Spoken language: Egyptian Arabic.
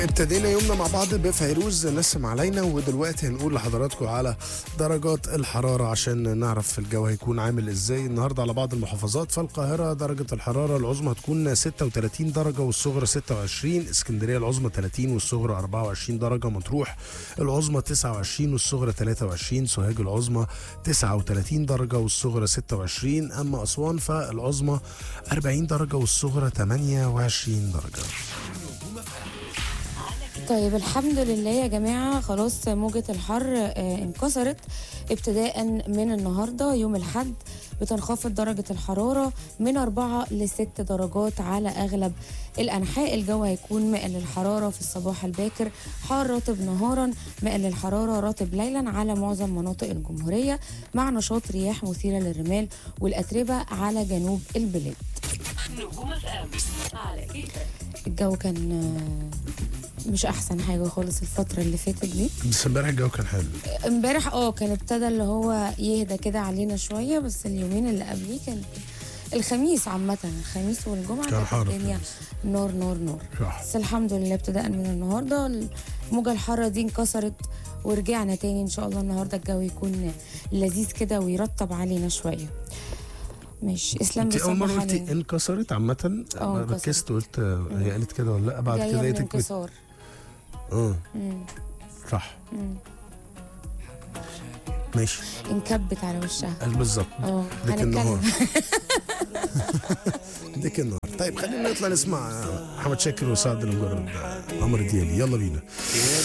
ابتدينا يومنا مع بعض بفيروز نسم علينا ودلوقتي هنقول لحضراتكم على درجات الحرارة عشان نعرف الجو هيكون عامل ازاي النهاردة على بعض المحافظات فالقاهرة درجة الحرارة العظمى هتكون 36 درجة والصغرى 26 اسكندرية العظمى 30 والصغرى 24 درجة مطروح العظمى 29 والصغرى 23 سوهاج العظمى 39 درجة والصغرى 26 أما أسوان فالعظمى 40 درجة والصغرى 28 درجة طيب الحمد لله يا جماعة خلاص موجة الحر آه، انكسرت ابتداء من النهاردة يوم الحد بتنخفض درجة الحرارة من 4 ل 6 درجات على أغلب الأنحاء الجو هيكون مائل للحرارة في الصباح الباكر حار رطب نهارا مائل للحرارة رطب ليلا على معظم مناطق الجمهورية مع نشاط رياح مثيرة للرمال والأتربة على جنوب البلاد نجوم اف ام على كيفك الجو كان آه، مش أحسن حاجة خالص الفترة اللي فاتت دي بس امبارح الجو كان حلو امبارح اه كان ابتدى اللي هو يهدى كده علينا شويه بس اليومين اللي قبليه كان الخميس عامة الخميس والجمعة كان كانت حر الدنيا نار نار نار صح. بس الحمد لله ابتداء من النهاردة الموجة الحارة دي انكسرت ورجعنا تاني ان شاء الله النهاردة الجو يكون لذيذ كده ويرطب علينا شوية ماشي اسلام انت اول مره بيصبح قلتي علينا انكسرت عامه اه، أنا انكسرت. ركزت قلت هي قالت كده ولا لا بعد جاية كده من لقيتك بت... انكسار اه مم. صح مم. ماشي انكبت على وشها قال بالظبط اه ديك النهار هنتكلم ديك النهار طيب خلينا نطلع نسمع محمد شاكر وسعد المجرد عمرو ديالي يلا بينا